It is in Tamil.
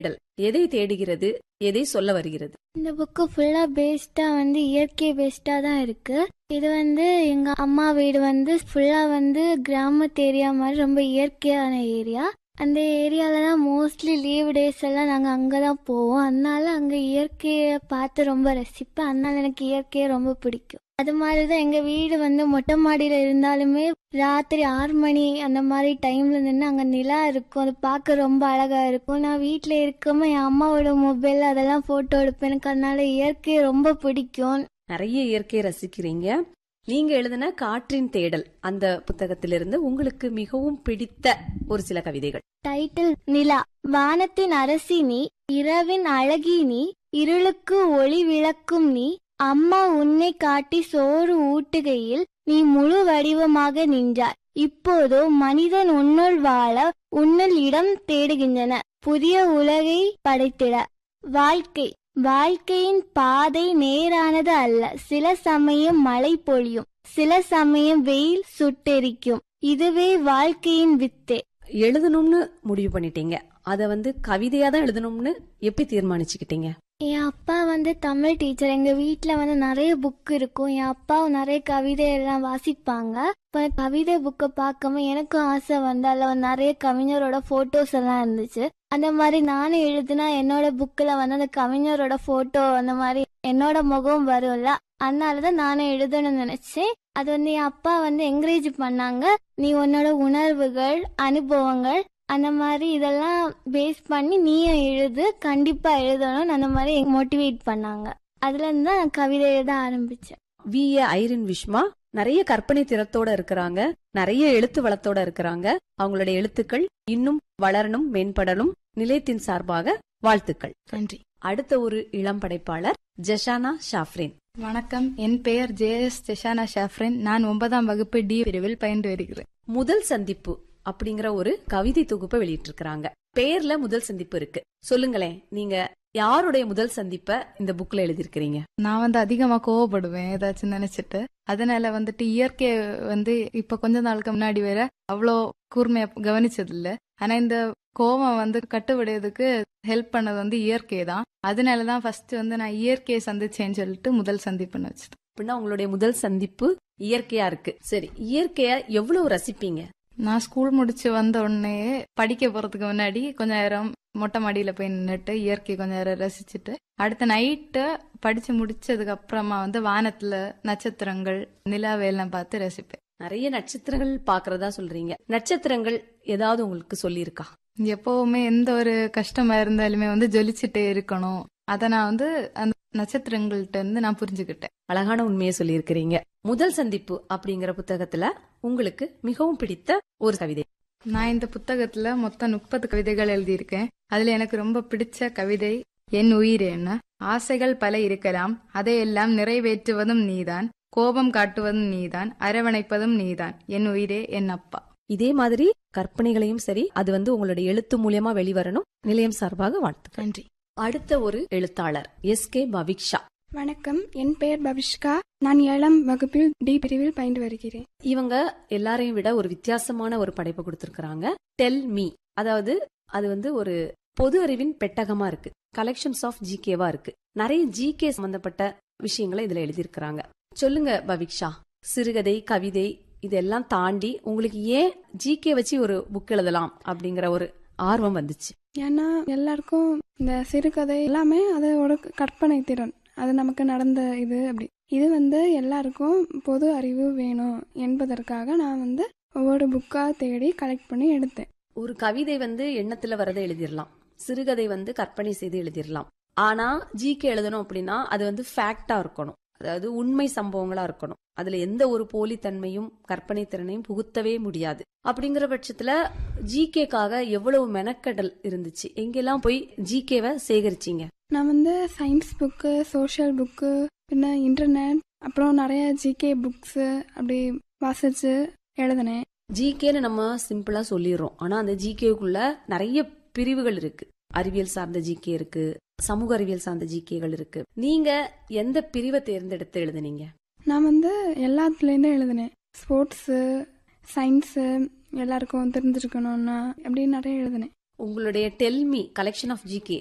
தேடல் எதை தேடுகிறது எதை சொல்ல வருகிறது இந்த புக்கு ஃபுல்லா பேஸ்டா வந்து இயற்கை பேஸ்டா தான் இருக்கு இது வந்து எங்க அம்மா வீடு வந்து ஃபுல்லா வந்து கிராமத்து ஏரியா மாதிரி ரொம்ப இயற்கையான ஏரியா அந்த ஏரியால தான் மோஸ்ட்லி லீவ் டேஸ் எல்லாம் நாங்க அங்கதான் போவோம் அதனால அங்க இயற்கையை பார்த்து ரொம்ப ரசிப்பேன் அதனால எனக்கு இயற்கையை ரொம்ப பிடிக்கும் அது மாதிரிதான் எங்க வீடு வந்து மொட்டை மாடியில இருந்தாலுமே ராத்திரி ஆறு மணி அந்த மாதிரி டைம்ல நின்று அங்க நிலா இருக்கும் அது பார்க்க ரொம்ப அழகா இருக்கும் நான் வீட்ல இருக்கமா என் அம்மாவோட மொபைல் அதெல்லாம் போட்டோ எடுப்பேன் எனக்கு அதனால இயற்கை ரொம்ப பிடிக்கும் நிறைய இயற்கையை ரசிக்கிறீங்க நீங்க எழுதின காற்றின் தேடல் அந்த புத்தகத்திலிருந்து உங்களுக்கு மிகவும் பிடித்த ஒரு சில கவிதைகள் டைட்டில் நிலா வானத்தின் அரசி நீ இரவின் அழகி நீ இருளுக்கு ஒளி விளக்கும் நீ அம்மா உன்னை காட்டி சோறு ஊட்டுகையில் நீ முழு வடிவமாக நின்றாய் இப்போதோ மனிதன் உன்னுள் வாழ உன்னில் இடம் தேடுகின்றன புதிய உலகை படைத்திட வாழ்க்கை வாழ்க்கையின் பாதை நேரானது அல்ல சில சமயம் மழை பொழியும் சில சமயம் வெயில் சுட்டெரிக்கும் இதுவே வாழ்க்கையின் வித்தே எழுதணும்னு முடிவு பண்ணிட்டீங்க அத வந்து கவிதையா தான் எழுதணும்னு எப்படி தீர்மானிச்சுக்கிட்டீங்க என் அப்பா வந்து தமிழ் டீச்சர் எங்க வீட்ல வந்து நிறைய புக் இருக்கும் என் அப்பாவும் நிறைய கவிதை எல்லாம் வாசிப்பாங்க இப்ப கவிதை புக்கை பார்க்கவும் எனக்கும் ஆசை வந்து அதுல வந்து நிறைய கவிஞரோட போட்டோஸ் எல்லாம் இருந்துச்சு அந்த மாதிரி நானும் எழுதுனா என்னோட புக்ல வந்து அந்த கவிஞரோட போட்டோ அந்த மாதிரி என்னோட முகம் வரும்ல அதனாலதான் நானும் எழுதணும்னு நினைச்சேன் அது வந்து என் அப்பா வந்து என்கரேஜ் பண்ணாங்க நீ உன்னோட உணர்வுகள் அனுபவங்கள் அந்த மாதிரி இதெல்லாம் பேஸ் பண்ணி நீயும் எழுது கண்டிப்பா எழுதணும் அந்த மாதிரி மோட்டிவேட் பண்ணாங்க அதுல இருந்து தான் நான் கவிதை எழுத ஆரம்பிச்சேன் வி ஏ ஐரின் விஷ்மா நிறைய கற்பனை திறத்தோட இருக்கிறாங்க நிறைய எழுத்து வளத்தோட இருக்கிறாங்க அவங்களுடைய எழுத்துக்கள் இன்னும் வளரணும் மேம்படணும் நிலையத்தின் சார்பாக வாழ்த்துக்கள் நன்றி அடுத்த ஒரு இளம் படைப்பாளர் ஜஷானா ஷாஃப்ரின் வணக்கம் என் பெயர் ஜே எஸ் ஜெஷானா ஷாஃப்ரின் நான் ஒன்பதாம் வகுப்பு டி பிரிவில் பயின்று வருகிறேன் முதல் சந்திப்பு அப்படிங்கிற ஒரு கவிதை தொகுப்பை வெளியிட்டிருக்கிறாங்க பேர்ல முதல் சந்திப்பு இருக்கு சொல்லுங்களேன் நீங்க யாருடைய முதல் சந்திப்ப இந்த புக்ல எழுதியிருக்கிறீங்க நான் வந்து அதிகமா கோவப்படுவேன் ஏதாச்சும் நினைச்சிட்டு அதனால வந்துட்டு இயற்கை வந்து இப்ப கொஞ்ச நாளுக்கு முன்னாடி வேற அவ்வளோ கூர்மையா கவனிச்சது இல்ல ஆனா இந்த கோவம் வந்து கட்டுவிடுறதுக்கு ஹெல்ப் பண்ணது வந்து இயற்கை தான் அதனாலதான் ஃபர்ஸ்ட் வந்து நான் இயற்கையை சந்திச்சேன்னு சொல்லிட்டு முதல் சந்திப்புன்னு வச்சுட்டேன் அப்படின்னா உங்களுடைய முதல் சந்திப்பு இயற்கையா இருக்கு சரி இயற்கைய எவ்வளவு ரசிப்பீங்க நான் ஸ்கூல் முடிச்சு வந்த உடனே படிக்க போறதுக்கு முன்னாடி கொஞ்ச நேரம் மொட்டை மாடியில போய் நின்னுட்டு இயற்கை கொஞ்ச நேரம் ரசிச்சுட்டு அடுத்த நைட்டு படிச்சு முடிச்சதுக்கு அப்புறமா வந்து வானத்துல நட்சத்திரங்கள் நிலாவையெல்லாம் பார்த்து ரசிப்பேன் நிறைய நட்சத்திரங்கள் பாக்குறதா சொல்றீங்க நட்சத்திரங்கள் ஏதாவது உங்களுக்கு சொல்லியிருக்கா எப்பவுமே எந்த ஒரு கஷ்டமா இருந்தாலுமே வந்து ஜொலிச்சுட்டே இருக்கணும் அத நான் வந்து அந்த நட்சத்திரங்கள்ட்ட இருந்து நான் புரிஞ்சுக்கிட்டேன் அழகான உண்மையை சொல்லியிருக்கிறீங்க முதல் சந்திப்பு அப்படிங்கிற புத்தகத்துல உங்களுக்கு மிகவும் பிடித்த ஒரு கவிதை நான் இந்த புத்தகத்துல மொத்தம் முப்பது கவிதைகள் எழுதியிருக்கேன் அதுல எனக்கு ரொம்ப பிடிச்ச கவிதை என் உயிர் என்ன ஆசைகள் பல இருக்கலாம் அதையெல்லாம் நிறைவேற்றுவதும் நீதான் கோபம் காட்டுவதும் நீதான் அரவணைப்பதும் நீதான் என் உயிரே என் அப்பா இதே மாதிரி கற்பனைகளையும் சரி அது வந்து உங்களுடைய எழுத்து மூலியமா வெளிவரணும் நிலையம் சார்பாக வாழ்த்துக்கள் நன்றி அடுத்த ஒரு எழுத்தாளர் எஸ் கே பவிக்ஷா வணக்கம் என் பெயர் பவிஷ்கா நான் ஏழாம் வகுப்பில் டி பிரிவில் பயின்று வருகிறேன் இவங்க எல்லாரையும் விட ஒரு வித்தியாசமான ஒரு படைப்பு கொடுத்திருக்கிறாங்க டெல் மீ அதாவது அது வந்து ஒரு பொது அறிவின் பெட்டகமா இருக்கு கலெக்ஷன்ஸ் ஆஃப் ஜிகேவா இருக்கு நிறைய ஜிகே சம்பந்தப்பட்ட விஷயங்களை இதுல எழுதியிருக்கிறாங்க சொல்லுங்க பவிக்ஷா சிறுகதை கவிதை இதெல்லாம் தாண்டி உங்களுக்கு ஏன் ஜிகே வச்சு ஒரு புக் எழுதலாம் அப்படிங்கிற ஒரு ஆர்வம் வந்துச்சு ஏன்னா எல்லாருக்கும் இந்த சிறுகதை எல்லாமே அதோட கற்பனை திறன் அது நமக்கு நடந்த இது அப்படி இது வந்து எல்லாருக்கும் பொது அறிவு வேணும் என்பதற்காக நான் வந்து ஒவ்வொரு புக்கா தேடி கலெக்ட் பண்ணி எடுத்தேன் ஒரு கவிதை வந்து எண்ணத்துல வரதை எழுதிடலாம் சிறுகதை வந்து கற்பனை செய்து எழுதிடலாம் ஆனா ஜிகே எழுதணும் அப்படின்னா அது வந்து ஃபேக்டா இருக்கணும் அதாவது உண்மை சம்பவங்களா இருக்கணும் அதுல எந்த ஒரு போலித்தன்மையும் கற்பனை திறனையும் புகுத்தவே முடியாது அப்படிங்கிற பட்சத்துல ஜிகேக்காக எவ்வளவு மெனக்கடல் இருந்துச்சு எங்கெல்லாம் போய் ஜிகேவை சேகரிச்சீங்க நான் வந்து சயின்ஸ் புக்கு சோஷியல் புக்கு பின்ன இன்டர்நெட் அப்புறம் நிறைய ஜிகே புக்ஸு அப்படி வாசிச்சு எழுதினேன் ஜிகேன்னு நம்ம சிம்பிளா சொல்லிடுறோம் ஆனா அந்த ஜிகேக்குள்ள நிறைய பிரிவுகள் இருக்கு அறிவியல் சார்ந்த ஜிகே இருக்கு சமூக அறிவியல் சார்ந்த ஜிகேகள் இருக்கு நீங்க எந்த பிரிவை தேர்ந்தெடுத்து எழுதுனீங்க நான் வந்து எல்லாத்துலேருந்தும் எழுதினேன் ஸ்போர்ட்ஸு சயின்ஸு எல்லாருக்கும் தெரிஞ்சிருக்கணும்னா அப்படி நிறைய எழுதினேன் உங்களுடைய டெல்மி கலெக்ஷன் ஆஃப் ஜிகே